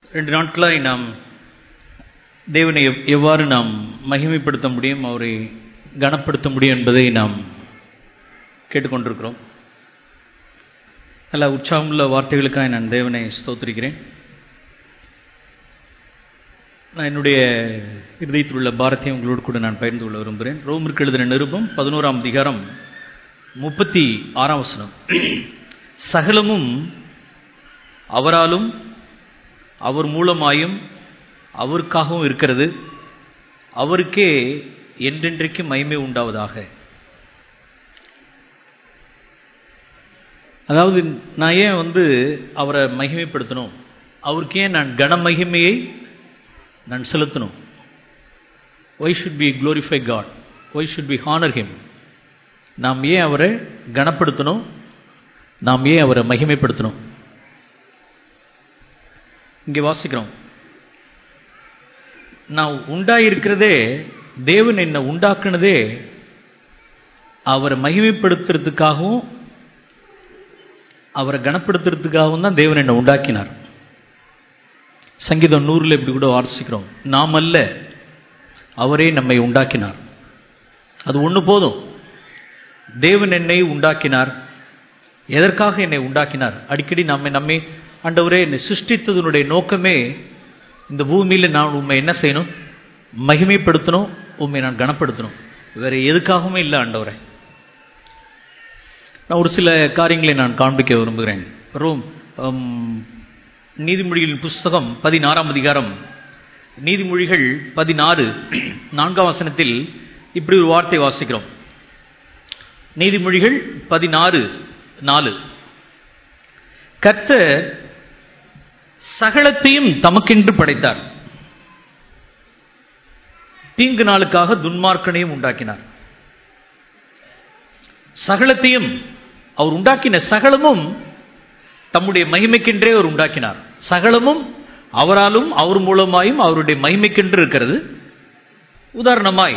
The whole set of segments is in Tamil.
ரெண்டு நாட்களாய் நாம் தேவனை எவ்- எவ்வாறு நாம் மகிமைப்படுத்த முடியும் அவரை கனப்படுத்த முடியும் என்பதை நாம் கேட்டுக்கொண்டிருக்கிறோம் நல்ல உற்சாகமுள்ள வார்த்தைகளுக்காக நான் தேவனை ஸ்தோத்திரிக்கிறேன் நான் என்னுடைய இருதயத்தில் உள்ள பாரத்தையும் உங்களோடு கூட நான் பகிர்ந்து கொள்ள விரும்புகிறேன் ரோமிற்கு எழுதின நிருபம் பதினோராம் அதிகாரம் முப்பத்தி ஆறாம் வசனம் சகலமும் அவராலும் அவர் மூலமாயும் அவருக்காகவும் இருக்கிறது அவருக்கே என்றென்றைக்கு மகிமை உண்டாவதாக அதாவது நான் ஏன் வந்து அவரை மகிமைப்படுத்தணும் அவருக்கு ஏன் நான் கன மகிமையை நான் செலுத்தணும் why should be glorify God why should be honour him நாம் ஏன் அவரை கனப்படுத்தணும் நாம் ஏன் அவரை மகிமைப்படுத்தணும் இங்கே வாசிக்கிறோம் நான் உண்டாயிருக்கிறதே தேவன் என்னை உண்டாக்குனதே அவரை மகிமைப்படுத்துறதுக்காகவும் அவரை கனப்படுத்துறதுக்காகவும் தான் தேவன் என்னை உண்டாக்கினார் சங்கீதம் நூறில் இப்படி கூட வாசிக்கிறோம் நாம் அல்ல அவரே நம்மை உண்டாக்கினார் அது ஒன்று போதும் தேவன் என்னை உண்டாக்கினார் எதற்காக என்னை உண்டாக்கினார் அடிக்கடி நம்மை நம்மை ஆண்டவரே என்னை சிருஷ்டித்ததனுடைய நோக்கமே இந்த பூமியில் நான் உண்மை என்ன செய்யணும் மகிமைப்படுத்தணும் உண்மை நான் கனப்படுத்தணும் வேற எதுக்காகவுமே இல்லை ஆண்டவரே நான் ஒரு சில காரியங்களை நான் காண்பிக்க விரும்புகிறேன் ரோம் ஹம், நீதிமொழிகளின் புஸ்தகம் பதினாறாம் அதிகாரம் நீதிமொழிகள் பதினாறு நான்காம் வசனத்தில் இப்படி ஒரு வார்த்தை வாசிக்கிறோம் நீதிமொழிகள் பதினாறு நாலு கர்த்தர் சகலத்தையும் தமக்கென்று படைத்தார் தீங்கு நாளுக்காக துன்மார்க்கனையும் உண்டாக்கினார் சகலத்தையும் அவர் உண்டாக்கின சகலமும் தம்முடைய மகிமைக்கென்றே அவர் உண்டாக்கினார் சகலமும் அவராலும் அவர் மூலமாயும் அவருடைய மகிமைக்கென்று இருக்கிறது உதாரணமாய்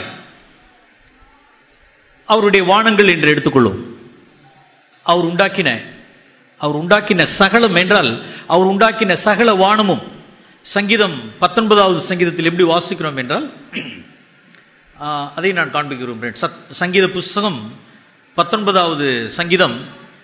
அவருடைய வானங்கள் என்று எடுத்துக்கொள்ளும் அவர் உண்டாக்கின அவர் உண்டாக்கின சகலம் என்றால் அவர் உண்டாக்கின சகல வானமும் சங்கீதம் பத்தொன்பதாவது சங்கீதத்தில் எப்படி வாசிக்கிறோம் என்றால் ஆ, அதை நான் காண்பிக்க விரும்புகிறேன் சத் சங்கீத புஸ்தகம் பத்தொன்பதாவது சங்கீதம்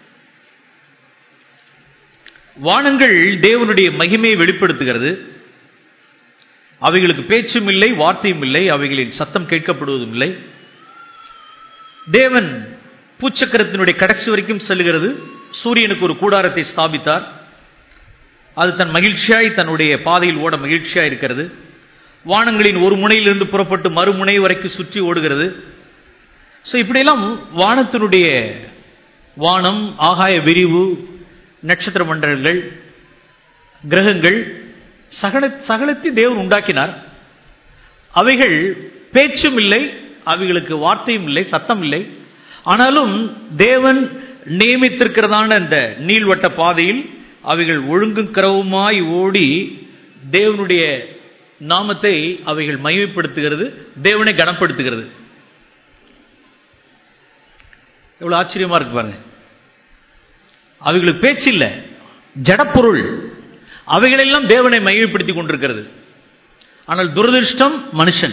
வானங்கள் தேவனுடைய மகிமையை வெளிப்படுத்துகிறது அவைகளுக்கு பேச்சும் இல்லை வார்த்தையும் இல்லை அவைகளின் சத்தம் கேட்கப்படுவதும் இல்லை தேவன் பூச்சக்கரத்தினுடைய கடைசி வரைக்கும் செல்லுகிறது சூரியனுக்கு ஒரு கூடாரத்தை ஸ்தாபித்தார் அது தன் மகிழ்ச்சியாய் தன்னுடைய பாதையில் ஓட மகிழ்ச்சியாய் இருக்கிறது வானங்களின் ஒரு முனையிலிருந்து புறப்பட்டு மறுமுனை வரைக்கும் சுற்றி ஓடுகிறது ஸோ இப்படியெல்லாம் வானத்தினுடைய வானம் ஆகாய விரிவு நட்சத்திர மண்டலங்கள் கிரகங்கள் சகல சகலத்தை தேவன் உண்டாக்கினார் அவைகள் பேச்சும் இல்லை அவைகளுக்கு வார்த்தையும் இல்லை சத்தம் இல்லை ஆனாலும் தேவன் நியமித்திருக்கிறதான அந்த நீள்வட்ட பாதையில் அவைகள் ஒழுங்கும் கிரவுமாய் ஓடி தேவனுடைய நாமத்தை அவைகள் மகிமைப்படுத்துகிறது தேவனை கனப்படுத்துகிறது எவ்வளவு ஆச்சரியமா இருக்கு பாருங்க அவைகளுக்கு பேச்சு இல்லை ஜடப்பொருள் அவைகளெல்லாம் தேவனை மகிமைப்படுத்திக் கொண்டிருக்கிறது ஆனால் துரதிருஷ்டம் மனுஷன்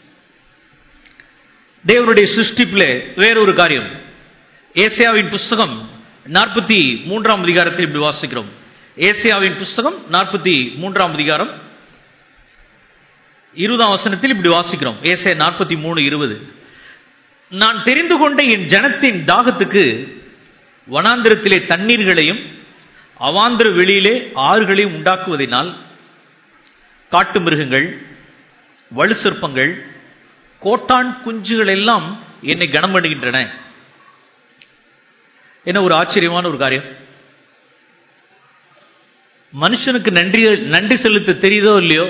தேவனுடைய சிருஷ்டிப்பிலே வேறொரு காரியம் ஏசியாவின் புஸ்தகம் நாற்பத்தி மூன்றாம் அதிகாரத்தில் இப்படி வாசிக்கிறோம் ஏசியாவின் புஸ்தகம் நாற்பத்தி மூன்றாம் அதிகாரம் இருபதாம் வசனத்தில் இப்படி வாசிக்கிறோம் ஏசியா நாற்பத்தி மூணு இருபது நான் தெரிந்து கொண்ட என் ஜனத்தின் தாகத்துக்கு வனாந்திரத்திலே தண்ணீர்களையும் அவாந்திர வெளியிலே ஆறுகளையும் உண்டாக்குவதினால் காட்டு மிருகங்கள் வலு சிற்பங்கள் கோட்டான் குஞ்சுகள் எல்லாம் என்னை கனம் பண்ணுகின்றன என்ன ஒரு ஆச்சரியமான ஒரு காரியம் மனுஷனுக்கு நன்றி நன்றி செலுத்த தெரியுதோ இல்லையோ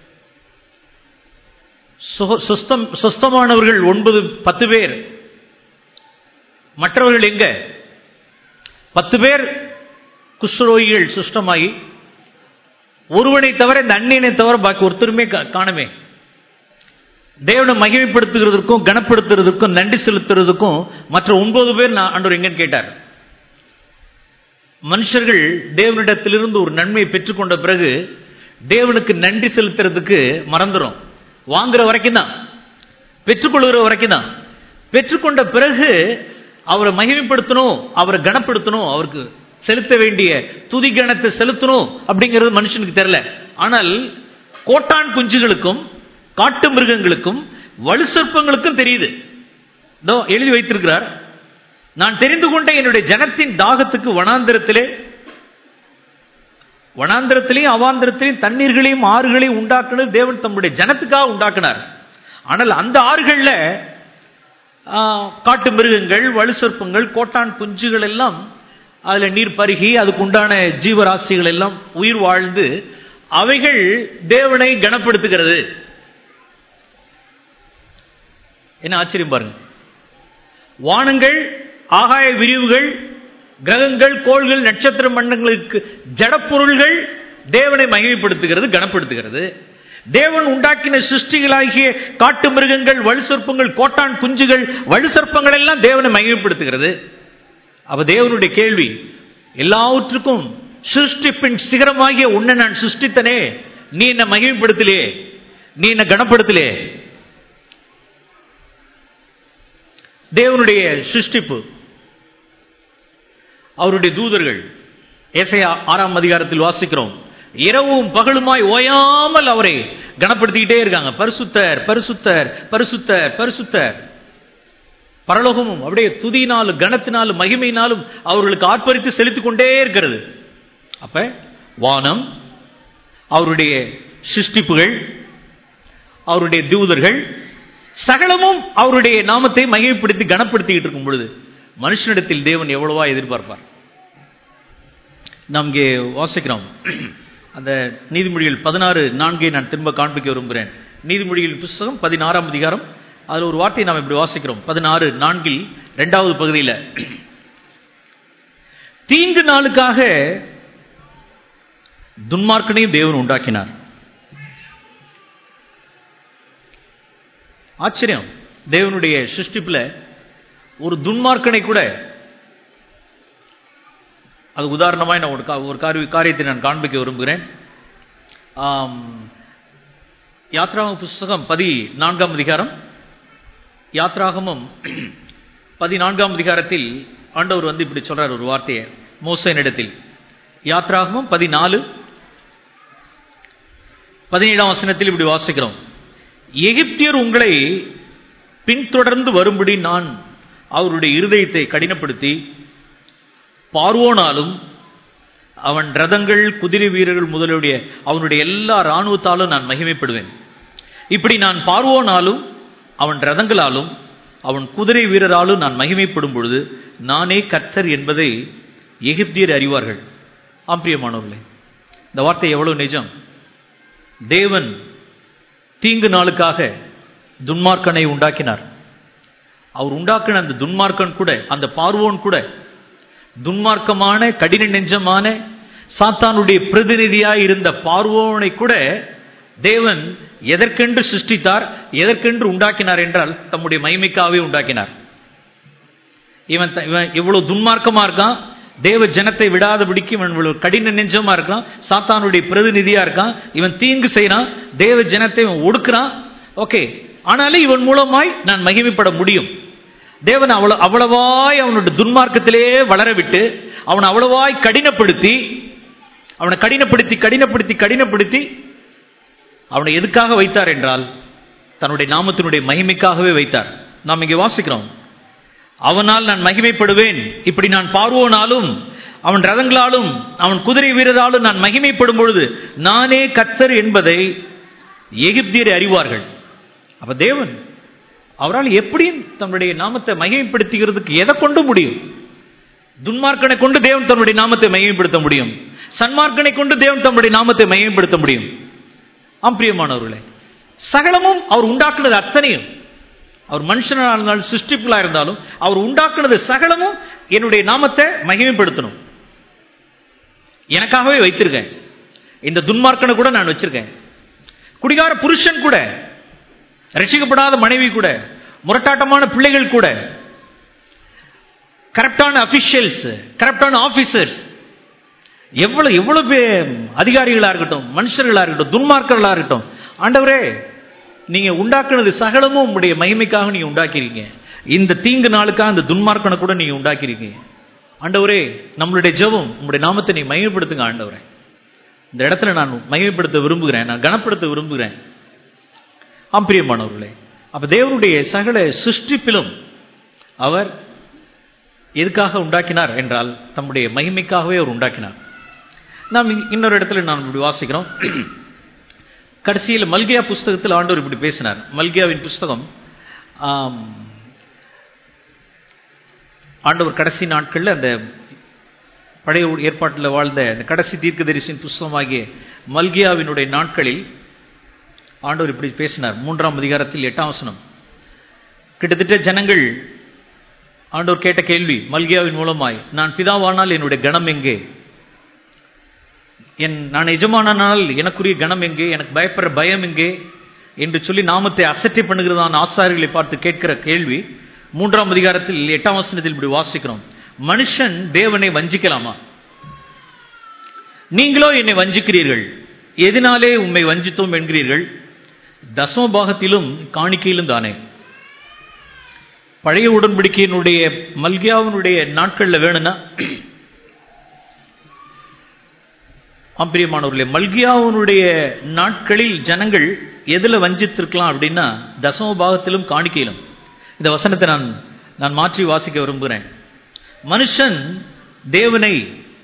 சுக- சுஸ்தம் சுஸ்தமானவர்கள் ஒன்பது பத்து பேர் மற்றவர்கள் எங்க பத்து பேர் குஷ்ரோகிகள் சுஷ்டமாகி ஒருவனை தவிர இந்த அந்நியனை தவிர பாக்கி ஒருத்தருமே கா- காணுமே தேவனை மகிமைப்படுத்துகிறதுக்கும் கனப்படுத்துறதுக்கும் நன்றி செலுத்துறதுக்கும் மற்ற ஒன்பது பேர் நான் ஆண்டவர் எங்கன்னு கேட்டார் மனுஷர்கள் தேவனிடத்திலிருந்து ஒரு நன்மையை பெற்றுக்கொண்ட பிறகு தேவனுக்கு நன்றி செலுத்துறதுக்கு மறந்துடும் வாங்குற வரைக்கும் தான் பெற்றுக்கொள்கிற வரைக்கும் தான் பெற்றுக்கொண்ட பிறகு அவரை மகிமைப்படுத்தணும் அவரை கனப்படுத்தணும் அவருக்கு செலுத்த வேண்டிய துதி கணத்தை செலுத்தணும் அப்படிங்கிறது மனுஷனுக்கு தெரியல ஆனால் கோட்டான் குஞ்சுகளுக்கும் காட்டு மிருகங்களுக்கும் வலு சொற்பங்களுக்கும் தெரியுது இதோ எழுதி வைத்திருக்கிறார் நான் தெரிந்து கொண்ட என்னுடைய ஜனத்தின் தாகத்துக்கு வனாந்திரத்திலே வனாந்திரத்திலையும் அவாந்திரத்திலையும் தண்ணீர்களையும் ஆறுகளையும் உண்டாக்குனது தேவன் தம்முடைய ஜனத்துக்காக உண்டாக்குனார் ஆனால் அந்த ஆறுகள்ல ஆ, காட்டு மிருகங்கள் வலு சொற்பங்கள் கோட்டான் குஞ்சுகள் எல்லாம் அதுல நீர் பருகி அதுக்கு உண்டான ஜீவராசிகள் எல்லாம் உயிர் வாழ்ந்து அவைகள் தேவனை கனப்படுத்துகிறது என்ன ஆச்சரியம் பாருங்க வானங்கள் ஆகாய விரிவுகள் கிரகங்கள் கோள்கள் நட்சத்திர மண்டங்களுக்கு ஜடப்பொருள்கள் தேவனை மகிமைப்படுத்துகிறது கனப்படுத்துகிறது தேவன் உண்டாக்கின சிருஷ்டிகளாகிய காட்டு மிருகங்கள் வலு சொற்பங்கள் கோட்டான் குஞ்சுகள் வலு சொற்பங்கள் எல்லாம் தேவனை மகிமைப்படுத்துகிறது அப்ப தேவனுடைய கேள்வி எல்லாவற்றுக்கும் சிருஷ்டிப்பின் சிகரமாகிய உன்னை நான் சிருஷ்டித்தனே நீ என்ன மகிமைப்படுத்தலே நீ என்ன கனப்படுத்தலே தேவனுடைய சிருஷ்டிப்பு அவருடைய தூதர்கள் ஏசையா ஆறாம் அதிகாரத்தில் வாசிக்கிறோம் இரவும் பகலுமாய் ஓயாமல் அவரை கனப்படுத்திக்கிட்டே இருக்காங்க பரிசுத்தர் பரிசுத்தர் பரிசுத்தர் பரிசுத்தர் பரலோகமும் அப்படியே துதியினாலும் கனத்தினாலும் மகிமையினாலும் அவர்களுக்கு ஆர்ப்பரித்து செலுத்திக் கொண்டே இருக்கிறது அப்ப வானம் அவருடைய சிருஷ்டிப்புகள் அவருடைய தூதர்கள் சகலமும் அவருடைய நாமத்தை மகிமைப்படுத்தி கனப்படுத்திக்கிட்டு இருக்கும் பொழுது மனுஷனிடத்தில் தேவன் எவ்வளவா எதிர்பார்ப்பார் நாம் இங்கே வாசிக்கிறோம் அந்த நீதிமொழிகள் பதினாறு நான்கை நான் திரும்ப காண்பிக்க விரும்புகிறேன் நீதிமொழிகள் புஸ்தகம் பதினாறாம் அதிகாரம் அதுல ஒரு வார்த்தையை நாம் இப்படி வாசிக்கிறோம் பதினாறு நான்கில் இரண்டாவது பகுதியில் தீங்கு நாளுக்காக துன்மார்க்கனையும் தேவன் உண்டாக்கினார் ஆச்சரியம் தேவனுடைய சிருஷ்டிப்புல ஒரு துன்மார்க்கனை கூட அது உதாரணமாய் நான் ஒரு கா- ஒரு காரி- காரியத்தை நான் காண்பிக்க விரும்புகிறேன் ஆம், யாத்ராகம புஸ்தகம் பதி நான்காம் அதிகாரம் யாத்ராகமம் பதினான்காம் அதிகாரத்தில் ஆண்டவர் வந்து இப்படி சொல்றார் ஒரு வார்த்தையை மோசனிடத்தில் யாத்ராகமம் பதினாலு பதினேழாம் வசனத்தில் இப்படி வாசிக்கிறோம் எகிப்தியர் உங்களை பின்தொடர்ந்து வரும்படி நான் அவருடைய இருதயத்தை கடினப்படுத்தி பார்வோனாலும் அவன் ரதங்கள் குதிரை வீரர்கள் முதலுடைய அவனுடைய எல்லா இராணுவத்தாலும் நான் மகிமைப்படுவேன் இப்படி நான் பார்வோனாலும் அவன் ரதங்களாலும் அவன் குதிரை வீரராலும் நான் மகிமைப்படும் பொழுது நானே கர்த்தர் என்பதை எகிப்தியர் அறிவார்கள் ஆம்பிரியமானவர்களே இந்த வார்த்தை எவ்வளவு நிஜம் தேவன் தீங்கு நாளுக்காக துன்மார்க்கனை உண்டாக்கினார் அவர் உண்டாக்கின அந்த துன்மார்க்கன் கூட அந்த பார்வோன் கூட துன்மார்க்கமான கடின நெஞ்சமான சாத்தானுடைய பிரதிநிதியாய் இருந்த பார்வோனை கூட தேவன் எதற்கென்று சிருஷ்டித்தார் எதற்கென்று உண்டாக்கினார் என்றால் தம்முடைய மகிமைக்காகவே உண்டாக்கினார் இவன் த- இவன் இவ்வளவு துன்மார்க்கமா இருக்கான் தேவ ஜனத்தை விடாதபடிக்கு இவன் இவ்வளவு கடின நெஞ்சமா இருக்கான் சாத்தானுடைய பிரதிநிதியா இருக்கான் இவன் தீங்கு செய்யறான் தேவ ஜனத்தை இவன் ஒடுக்குறான் ஓகே ஆனாலும் இவன் மூலமாய் நான் மகிமைப்பட முடியும் தேவன் அவ்வளவு அவ்வளவாய் அவனுடைய துன்மார்க்கத்திலே வளர விட்டு அவனை அவ்வளவாய் கடினப்படுத்தி அவனை கடினப்படுத்தி கடினப்படுத்தி கடினப்படுத்தி அவனை எதுக்காக வைத்தார் என்றால் தன்னுடைய நாமத்தினுடைய மகிமைக்காகவே வைத்தார் நாம் இங்கே வாசிக்கிறோம் அவனால் நான் மகிமைப்படுவேன் இப்படி நான் பார்வோனாலும் அவன் ரதங்களாலும் அவன் குதிரை வீரராலும் நான் மகிமைப்படும் பொழுது நானே கர்த்தர் என்பதை எகிப்தியர் அறிவார்கள் அப்ப தேவன் அவரால் எப்படி தன்னுடைய நாமத்தை மகிமைப்படுத்துகிறதுக்கு எதை கொண்டு முடியும் துன்மார்க்கனை கொண்டு தேவன் தன்னுடைய நாமத்தை மகிமைப்படுத்த முடியும் சன்மார்க்கனை கொண்டு தேவன் தன்னுடைய நாமத்தை மகிமைப்படுத்த முடியும் ஆம் பிரியமானவர்களே சகலமும் அவர் உண்டாக்குனது அத்தனையும் அவர் மனுஷனா இருந்தாலும் சிருஷ்டிப்புலா இருந்தாலும் அவர் உண்டாக்குனது சகலமும் என்னுடைய நாமத்தை மகிமைப்படுத்தணும் எனக்காகவே வைத்திருக்கேன் இந்த துன்மார்க்கனை கூட நான் வச்சிருக்கேன் குடிகார புருஷன் கூட ரட்சிக்கப்படாத மனைவி கூட முரட்டாட்டமான பிள்ளைகள் கூட கரெக்டான அபிஷியல்ஸ் கரெக்டான ஆபீசர்ஸ் எவ்வளவு எவ்வளவு பேர் அதிகாரிகளா இருக்கட்டும் மனுஷர்களா இருக்கட்டும் துன்மார்க்கர்களா இருக்கட்டும் ஆண்டவரே நீங்க உண்டாக்குனது சகலமும் உங்களுடைய மகிமைக்காக நீங்க உண்டாக்கிறீங்க இந்த தீங்கு நாளுக்காக அந்த துன்மார்க்கனை கூட நீங்க உண்டாக்கிறீங்க ஆண்டவரே நம்மளுடைய ஜெபம் உங்களுடைய நாமத்தை நீ மகிமைப்படுத்துங்க ஆண்டவரே இந்த இடத்துல நான் மகிமைப்படுத்த விரும்புகிறேன் நான் கனப்படுத்த விரும்புகிறேன் ஆம்பிரியமானவர்களே அப்ப தேவனுடைய சகல சிருஷ்டிப்பிலும் அவர் எதுக்காக உண்டாக்கினார் என்றால் தம்முடைய மகிமைக்காகவே அவர் உண்டாக்கினார் நாம் இங்க- இன்னொரு இடத்துல நாம் இப்படி வாசிக்கிறோம் கடைசியில் மல்கியா புஸ்தகத்தில் ஆண்டவர் இப்படி பேசினார் மல்கியாவின் புஸ்தகம் ஆம், ஆண்டவர் கடைசி நாட்கள்ல அந்த பழைய ஏற்பாட்டில் வாழ்ந்த அந்த கடைசி தீர்க்கதரிசியின் புஸ்தகமாகிய மல்கியாவினுடைய நாட்களில் ஆண்டவர் இப்படி பேசினார் மூன்றாம் அதிகாரத்தில் எட்டாம் வசனம் கிட்டத்தட்ட ஜனங்கள் ஆண்டவர் கேட்ட கேள்வி மல்கியாவின் மூலமாய் நான் பிதாவானால் என்னுடைய கணம் எங்கே என் நான் எஜமானால் எனக்குரிய கணம் எங்கே எனக்கு பயப்படுற பயம் எங்கே என்று சொல்லி நாமத்தை அசட்டை பண்ணுகிறதான ஆசாரிகளை பார்த்து கேட்கிற கேள்வி மூன்றாம் அதிகாரத்தில் எட்டாம் வசனத்தில் இப்படி வாசிக்கிறோம் மனுஷன் தேவனை வஞ்சிக்கலாமா நீங்களோ என்னை வஞ்சிக்கிறீர்கள் எதனாலே உம்மை வஞ்சித்தோம் என்கிறீர்கள் தசம பாகத்திலும் காணிக்கையிலும் தானே பழைய உடன்படிக்கையினுடைய மல்கியாவினுடைய நாட்கள்ல வேணும்னா ஆம்பிரியமானவர்களே மல்கியாவினுடைய நாட்களில் ஜனங்கள் எதுல வஞ்சித்திருக்கலாம் அப்படின்னா தசம பாகத்திலும் காணிக்கையிலும் இந்த வசனத்தை நான் நான் மாற்றி வாசிக்க விரும்புகிறேன் மனுஷன் தேவனை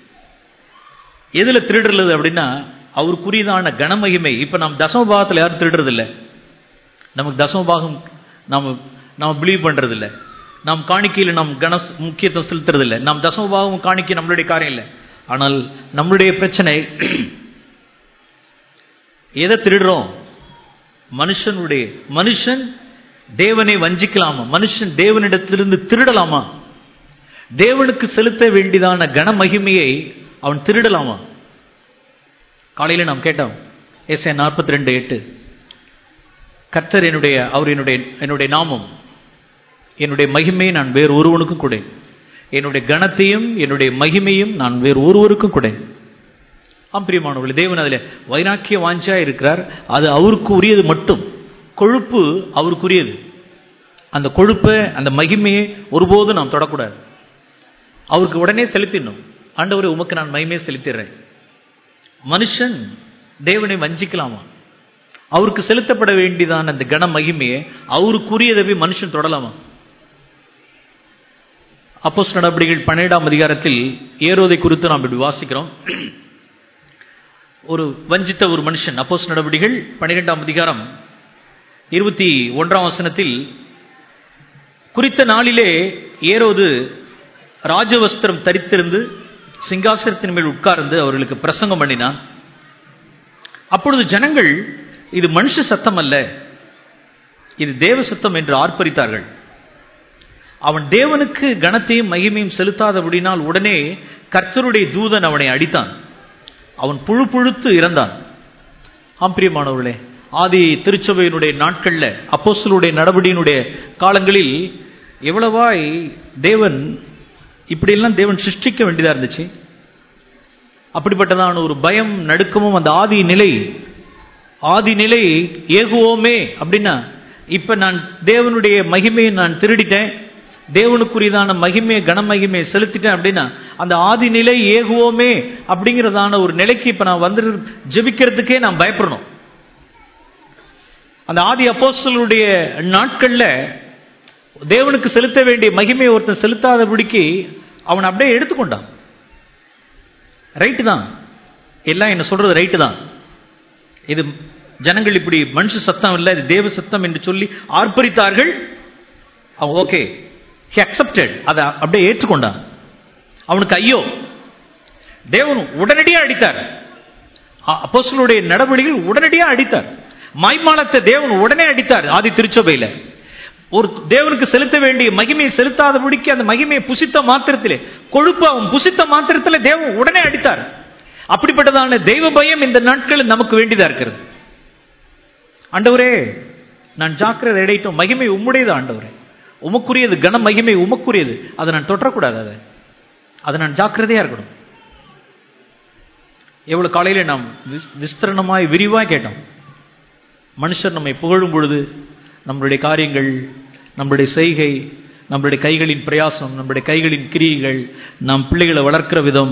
எதுல திருடுறது அப்படின்னா அவருக்குரியதான கனமகிமை இப்ப நாம் தசம பாகத்தில் யாரும் திருடுறது இல்ல நமக்கு தசம பாகம் நாம் நாம் பிலீவ் பண்றது இல்ல நாம் காணிக்கையில் நாம் கன முக்கியத்துவம் செலுத்துறது இல்லை நாம் தசம பாகம் காணிக்கை நம்மளுடைய காரியம் இல்லை ஆனால் நம்மளுடைய பிரச்சனை எதை திருடுறோம் மனுஷனுடைய மனுஷன் தேவனை வஞ்சிக்கலாமா மனுஷன் தேவனிடத்திலிருந்து திருடலாமா தேவனுக்கு செலுத்த வேண்டியதான கன மகிமையை அவன் திருடலாமா காலையில நாம் கேட்டோம் எஸ்ஏ நாற்பத்தி ரெண்டு எட்டு கர்த்தர் என்னுடைய அவர் என்னுடைய என்னுடைய நாமம் என்னுடைய மகிமையை நான் வேறு ஒருவனுக்கும் கொடேன் என்னுடைய கணத்தையும் என்னுடைய மகிமையும் நான் வேறு ஒருவருக்கும் கொடேன் ஆம்பிரியமானவர்களே தேவன் அதில் வைராக்கிய வாஞ்சா இருக்கிறார் அது அவருக்கு உரியது மட்டும் கொழுப்பு அவருக்குரியது அந்த கொழுப்பை அந்த மகிமையை ஒருபோதும் நாம் தொடக்கூடாது அவருக்கு உடனே செலுத்திடணும் ஆண்டவரை உமக்கு நான் மகிமையை செலுத்திடுறேன் மனுஷன் தேவனை வஞ்சிக்கலாமா அவருக்கு செலுத்தப்பட வேண்டியதான அந்த கன மகிமையை அவருக்குரியதவே மனுஷன் தொடலாமா அப்போஸ் நடவடிக்கைகள் பன்னிரெண்டாம் அதிகாரத்தில் ஏரோதை குறித்து நாம் இப்படி வாசிக்கிறோம் ஒரு வஞ்சித்த ஒரு மனுஷன் அப்போஸ் நடவடிக்கைகள் பன்னிரெண்டாம் அதிகாரம் இருபத்தி ஒன்றாம் வசனத்தில் குறித்த நாளிலே ஏரோது ராஜவஸ்திரம் தரித்திருந்து சிங்காசனத்தின் மேல் உட்கார்ந்து அவர்களுக்கு பிரசங்கம் பண்ணினான் அப்பொழுது ஜனங்கள் இது மனுஷ சத்தம் அல்ல இது தேவ சத்தம் என்று ஆர்ப்பரித்தார்கள் அவன் தேவனுக்கு கனத்தையும் மகிமையும் செலுத்தாதபடினால் உடனே கர்த்தருடைய தூதன் அவனை அடித்தான் அவன் புழு புழுத்து இறந்தான் ஆம்பிரியமானவர்களே ஆதி திருச்சபையினுடைய நாட்கள்ல அப்போஸ்தலருடைய நடவடிக்கையினுடைய காலங்களில் எவ்வளவாய் தேவன் இப்படியெல்லாம் தேவன் சிருஷ்டிக்க வேண்டியதா இருந்துச்சு அப்படிப்பட்டதான ஒரு பயம் நடுக்கமும் அந்த ஆதி நிலை ஆதி நிலை ஏகுவோமே அப்படின்னா இப்ப நான் தேவனுடைய மகிமையை நான் திருடிட்டேன் தேவனுக்குரியதான மகிமையை கனமகிமையை செலுத்திட்டேன் அப்படின்னா அந்த ஆதி நிலை ஏகுவோமே அப்படிங்கிறதான ஒரு நிலைக்கு இப்ப நான் வந்து ஜெபிக்கிறதுக்கே நான் பயப்படணும் அந்த ஆதி அப்போஸ்தலருடைய நாட்கள்ல தேவனுக்கு செலுத்த வேண்டிய மகிமையை ஒருத்தன் செலுத்தாதபடிக்கு அவன் அப்படியே எடுத்துக்கொண்டான் ரைட்டு தான் எல்லாம் என்ன சொல்றது ரைட்டு தான் இது ஜனங்கள் இப்படி மனுஷ சத்தம் இல்லை இது தேவ சத்தம் என்று சொல்லி ஆர்ப்பரித்தார்கள் அவன் ஓகே ஹி அக்செப்டட் அதை அப்படியே ஏற்றுக்கொண்டான் அவனுக்கு ஐயோ தேவன் உடனடியாக அடித்தார் அப்போஸ்தலருடைய நடவடிக்கைகள் உடனடியாக அடித்தார் மாய்மாலத்தை தேவன் உடனே அடித்தார் ஆதி திருச்சபையில ஒரு தேவனுக்கு செலுத்த வேண்டிய மகிமையை செலுத்தாதபடிக்கு அந்த மகிமையை புசித்த மாத்திரத்திலே கொழுப்பு அவன் புசித்த மாத்திரத்திலே தேவன் உடனே அடித்தார் அப்படிப்பட்டதான தெய்வ பயம் இந்த நாட்களில் நமக்கு வேண்டியதா இருக்கிறது ஆண்டவரே நான் ஜாக்கிரதை இடையிட்டோம் மகிமை உம்முடையது ஆண்டவரே உமக்குரியது கன மகிமை உமக்குரியது அதை நான் தொற்றக்கூடாது அதை அதை நான் ஜாக்கிரதையா இருக்கணும் எவ்வளவு காலையில நாம் விஸ்- விஸ்தரணமாய் விரிவாய் கேட்டோம் மனுஷர் நம்மை புகழும் பொழுது நம்மளுடைய காரியங்கள் நம்மளுடைய செய்கை நம்மளுடைய கைகளின் பிரயாசம் நம்மளுடைய கைகளின் கிரியைகள் நம் பிள்ளைகளை வளர்க்கிற விதம்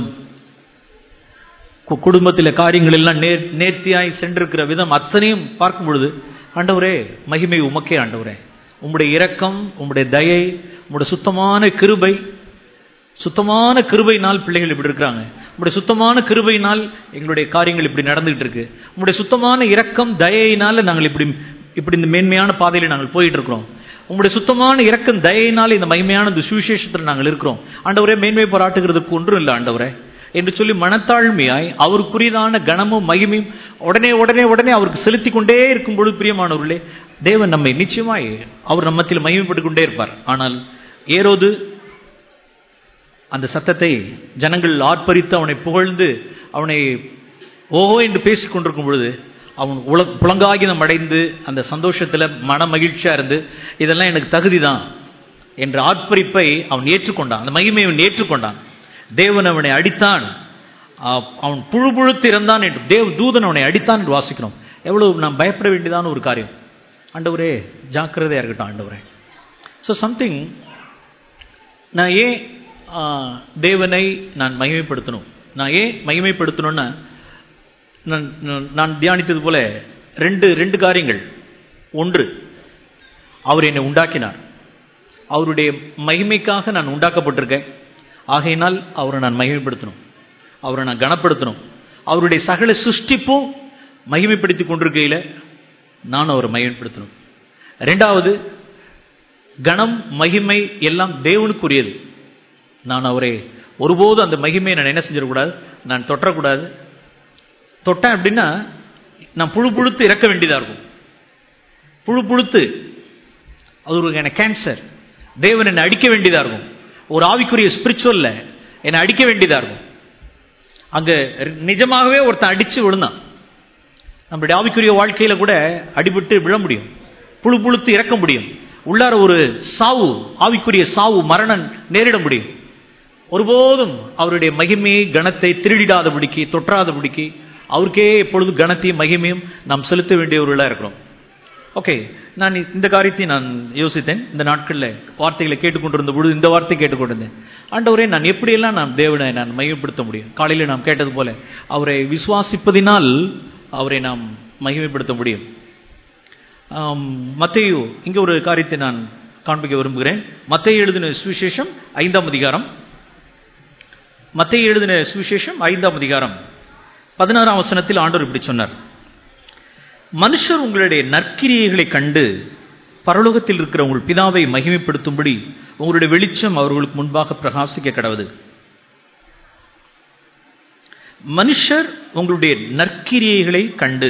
கு- குடும்பத்தில காரியங்கள் எல்லாம் நேர் நேர்த்தியாய் சென்றிருக்கிற விதம் அத்தனையும் பார்க்கும் பொழுது ஆண்டவரே மகிமை உமக்கே ஆண்டவரே உம்முடைய இரக்கம் உம்முடைய தயை உம்முடைய சுத்தமான கிருபை சுத்தமான கிருபையினால் பிள்ளைகள் இப்படி இருக்கிறாங்க உங்களுடைய சுத்தமான கிருபையினால் எங்களுடைய காரியங்கள் இப்படி நடந்துகிட்டு இருக்கு உங்களுடைய சுத்தமான இரக்கம் தயையினால நாங்கள் இப்படி இப்படி இந்த மேன்மையான பாதையில நாங்கள் போயிட்டு இருக்கிறோம் உங்களுடைய சுத்தமான இரக்கம் தயையினால இந்த மகிமையான இந்த சுவிசேஷத்தில் நாங்கள் இருக்கிறோம் ஆண்டவரே மேன்மை பாராட்டுகிறதுக்கு ஒன்றும் இல்லை ஆண்டவரே என்று சொல்லி மனத்தாழ்மையாய் அவருக்குரியதான கனமும் மகிமையும் உடனே உடனே உடனே அவருக்கு செலுத்தி கொண்டே இருக்கும் பொழுது பிரியமானவர்களே தேவன் நம்மை நிச்சயமாய் அவர் நம்மத்தில் மகிமைப்பட்டுக் கொண்டே இருப்பார் ஆனால் ஏரோது அந்த சத்தத்தை ஜனங்கள் ஆர்ப்பரித்து அவனை புகழ்ந்து அவனை ஓஹோ என்று பேசிக் கொண்டிருக்கும் பொழுது அவன் உல புலங்காகிதம் அடைந்து அந்த சந்தோஷத்துல மன மகிழ்ச்சியா இருந்து இதெல்லாம் எனக்கு தகுதிதான் என்ற ஆர்ப்பரிப்பை அவன் ஏற்றுக்கொண்டான் அந்த மகிமையை அவன் ஏற்றுக்கொண்டான் தேவன் அவனை அடித்தான் அ- அவன் புழு புழுத்து இறந்தான் என்று தேவ தூதன் அவனை அடித்தான் என்று வாசிக்கிறோம் எவ்வளவு நாம் பயப்பட வேண்டியதான ஒரு காரியம் ஆண்டவரே ஜாக்கிரதையா இருக்கட்டும் ஆண்டவரே ஸோ சம்திங் நான் ஏன் ஆ, தேவனை நான் மகிமைப்படுத்தணும் நான் ஏன் மகிமைப்படுத்தணும்னா நான் நான்- நான் தியானித்தது போல ரெண்டு ரெண்டு காரியங்கள் ஒன்று அவர் என்னை உண்டாக்கினார் அவருடைய மகிமைக்காக நான் உண்டாக்கப்பட்டிருக்கேன் ஆகையினால் அவரை நான் மகிமைப்படுத்தணும் அவரை நான் கனப்படுத்தணும் அவருடைய சகல சிருஷ்டிப்பும் மகிமைப்படுத்தி கொண்டிருக்கையில் நான் அவரை மகிமைப்படுத்தணும் ரெண்டாவது கணம் மகிமை எல்லாம் தேவனுக்குரியது நான் அவரை ஒருபோதும் அந்த மகிமையை நான் என்ன செஞ்சிடக்கூடாது நான் தொற்றக்கூடாது தொட்டேன் அப்படின்னா நான் புழு புழுத்து இறக்க வேண்டியதா இருக்கும் புழு புழுத்து அது ஒரு எனக்கு கேன்சர் தேவன் என்னை அடிக்க வேண்டியதா இருக்கும் ஒரு ஆவிக்குரிய ஸ்பிரிச்சுவல்ல என்னை அடிக்க வேண்டியதா இருக்கும் அங்க நிஜமாகவே ஒருத்தன் அடிச்சு விழுந்தான் நம்மளுடைய ஆவிக்குரிய வாழ்க்கையில கூட அடிபட்டு விழ முடியும் புழு புழுத்து இறக்க முடியும் உள்ளார ஒரு சாவு ஆவிக்குரிய சாவு மரணம் நேரிட முடியும் ஒருபோதும் அவருடைய மகிமையை கணத்தை திருடிடாதபடிக்கு தொற்றாதபடிக்கு அவருக்கே எப்பொழுது கணத்தையும் மகிமையும் நாம் செலுத்த வேண்டியவர்களாக இருக்கிறோம் ஓகே நான் இந்த காரியத்தை நான் யோசித்தேன் இந்த நாட்களில் வார்த்தைகளை கேட்டுக்கொண்டிருந்த பொழுது இந்த வார்த்தை கேட்டுக்கொண்டிருந்தேன் ஆண்டவரே நான் எப்படியெல்லாம் நான் தேவனை நான் மகிமைப்படுத்த முடியும் காலையில் நாம் கேட்டது போல அவரை விசுவாசிப்பதினால் அவரை நாம் மகிமைப்படுத்த முடியும் மத்தையோ இங்கே ஒரு காரியத்தை நான் காண்பிக்க விரும்புகிறேன் மத்தையை எழுதின சுவிசேஷம் ஐந்தாம் அதிகாரம் மத்தையை எழுதின சுவிசேஷம் ஐந்தாம் அதிகாரம் பதினாறாம் வசனத்தில் ஆண்டவர் இப்படி சொன்னார் மனுஷர் உங்களுடைய நற்கிரியைகளை கண்டு பரலோகத்தில் இருக்கிற உங்கள் பிதாவை மகிமைப்படுத்தும்படி உங்களுடைய வெளிச்சம் அவர்களுக்கு முன்பாக பிரகாசிக்க கடவுது மனுஷர் உங்களுடைய நற்கிரியைகளை கண்டு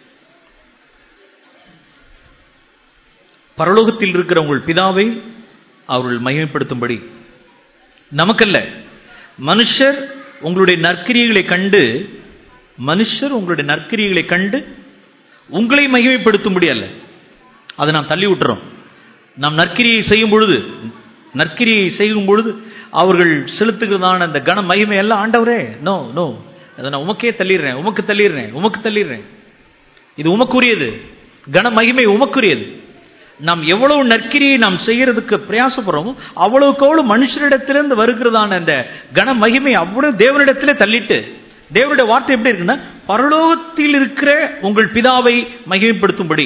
பரலோகத்தில் இருக்கிற உங்கள் பிதாவை அவர்கள் மகிமைப்படுத்தும்படி நமக்கல்ல மனுஷர் உங்களுடைய நற்கிரியைகளை கண்டு மனுஷர் உங்களுடைய நற்கிரியைகளை கண்டு உங்களை மகிமைப்படுத்தும்படி அல்ல அதை நாம் தள்ளி விட்டுறோம் நாம் நற்கிரியை செய்யும் பொழுது நற்கிரியை செய்யும் பொழுது அவர்கள் செலுத்துகிறதான அந்த கன மகிமை எல்லாம் ஆண்டவரே நோ நோ அதை நான் உமக்கே தள்ளிடுறேன் உமக்கு தள்ளிடுறேன் உமக்கு தள்ளிடுறேன் இது உமக்குரியது கன மகிமை உமக்குரியது நாம் எவ்வளவு நற்கிரியை நாம் செய்யறதுக்கு பிரயாசப்படுறோமோ அவ்வளவுக்கு அவ்வளவு மனுஷரிடத்திலிருந்து வருகிறதான அந்த கன மகிமை அவ்வளவு தேவனிடத்திலே தள்ளிட்டு தேவனுடைய வார்த்தை எப்படி இருக்குன்னா பரலோகத்தில் இருக்கிற உங்கள் பிதாவை மகிமைப்படுத்தும்படி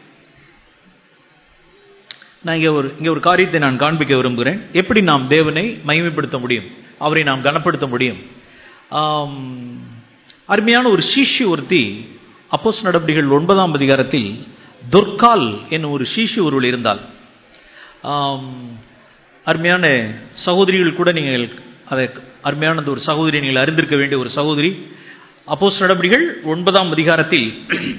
நான் இங்க ஒரு இங்க ஒரு காரியத்தை நான் காண்பிக்க விரும்புகிறேன் எப்படி நாம் தேவனை மகிமைப்படுத்த முடியும் அவரை நாம் கனப்படுத்த முடியும் ஆம், அருமையான ஒரு சீஷி ஒருத்தி அப்போஸ் நடவடிக்கைகள் ஒன்பதாம் அதிகாரத்தில் துர்கால் என்னும் ஒரு சீஷி ஒருவள் இருந்தால் ஆம், அருமையான சகோதரிகள் கூட நீங்கள் அதை அருமையான அந்த ஒரு சகோதரி நீங்கள் அறிந்திருக்க வேண்டிய ஒரு சகோதரி அப்போஸ் நடவடிக்கைகள் ஒன்பதாம் அதிகாரத்தில்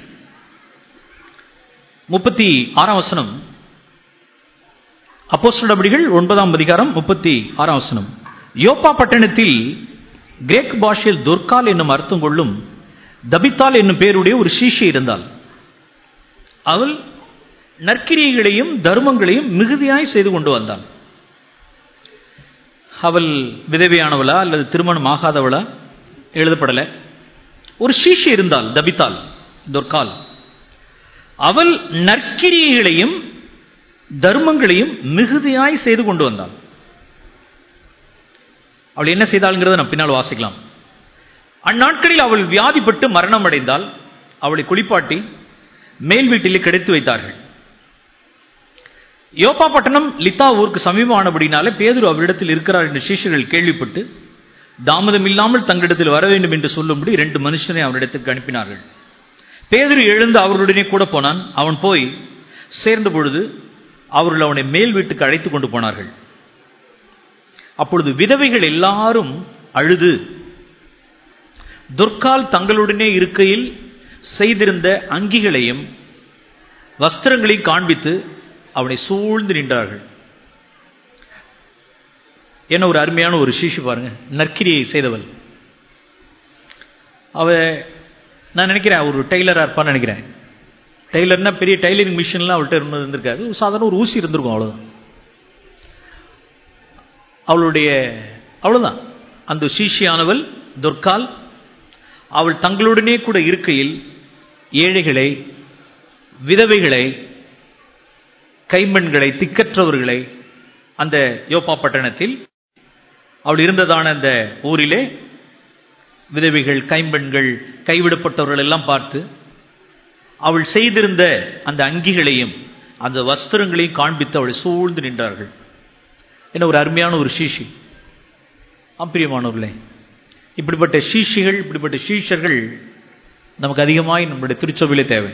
முப்பத்தி ஆறாம் வசனம் அப்போஸ் நடவடிக்கைகள் ஒன்பதாம் அதிகாரம் முப்பத்தி ஆறாம் வசனம் யோப்பா பட்டணத்தில் கிரேக் பாஷையில் துர்கால் என்னும் அர்த்தம் கொள்ளும் தபித்தால் என்னும் பேருடைய ஒரு சீஷி இருந்தாள் அவள் நற்கிரியைகளையும் தர்மங்களையும் மிகுதியாய் செய்து கொண்டு வந்தாள் அவள் விதவையானவளா அல்லது திருமணம் ஆகாதவளா எழுதப்படலை ஒரு சீஷி இருந்தால் தபித்தாள் தொர்க்கால் அவள் நற்கிரியைகளையும் தர்மங்களையும் மிகுதியாய் செய்து கொண்டு வந்தாள் அவள் என்ன செய்தாள்ங்கிறத நான் பின்னால் வாசிக்கலாம் அந்நாட்களில் அவள் வியாதிப்பட்டு மரணம் அடைந்தால் அவளை குளிப்பாட்டி மேல் வீட்டிலே கிடைத்து வைத்தார்கள் யோப்பா பட்டணம் லித்தா ஊருக்கு சமீபமானபடினாலே பேதுரு அவரிடத்தில் இருக்கிறார் என்று சீஷர்கள் கேள்விப்பட்டு தாமதம் இல்லாமல் தங்களிடத்தில் வர வேண்டும் என்று சொல்லும்படி ரெண்டு மனுஷனை அவரிடத்திற்கு அனுப்பினார்கள் பேதுரு எழுந்து அவர்களுடனே கூட போனான் அவன் போய் சேர்ந்த பொழுது அவர்கள் அவனை மேல் வீட்டுக்கு அழைத்து கொண்டு போனார்கள் அப்பொழுது விதவைகள் எல்லாரும் அழுது துர்கால் தங்களுடனே இருக்கையில் செய்திருந்த அங்கிகளையும் வஸ்திரங்களையும் காண்பித்து அவனை சூழ்ந்து நின்றார்கள் என்ன ஒரு அருமையான ஒரு சீஷு பாருங்க நற்கிரியை செய்தவள் அவ நான் நினைக்கிறேன் ஒரு டெய்லரா இருப்பான்னு நினைக்கிறேன் டெய்லர்னா பெரிய டெய்லரிங் மிஷின்லாம் அவள்கிட்ட இருந்தது இருந்திருக்காது ஒரு சாதாரண ஒரு ஊசி இருந்திருக்கும் அவ்வளவுதான் அவளுடைய அவ்வளவுதான் அந்த சீஷியானவள் துர்கால் அவள் தங்களுடனே கூட இருக்கையில் ஏழைகளை விதவைகளை கைம்பெண்களை திக்கற்றவர்களை அந்த யோப்பா பட்டணத்தில் அவள் இருந்ததான அந்த ஊரிலே விதவைகள் கைம்பெண்கள் கைவிடப்பட்டவர்கள் எல்லாம் பார்த்து அவள் செய்திருந்த அந்த அங்கிகளையும் அந்த வஸ்திரங்களையும் காண்பித்து அவளை சூழ்ந்து நின்றார்கள் என்ன ஒரு அருமையான ஒரு சீஷி அப்பிரியமானவர்களே இப்படிப்பட்ட சீஷிகள் இப்படிப்பட்ட சீஷர்கள் நமக்கு அதிகமாய் நம்முடைய திருச்சபையிலே தேவை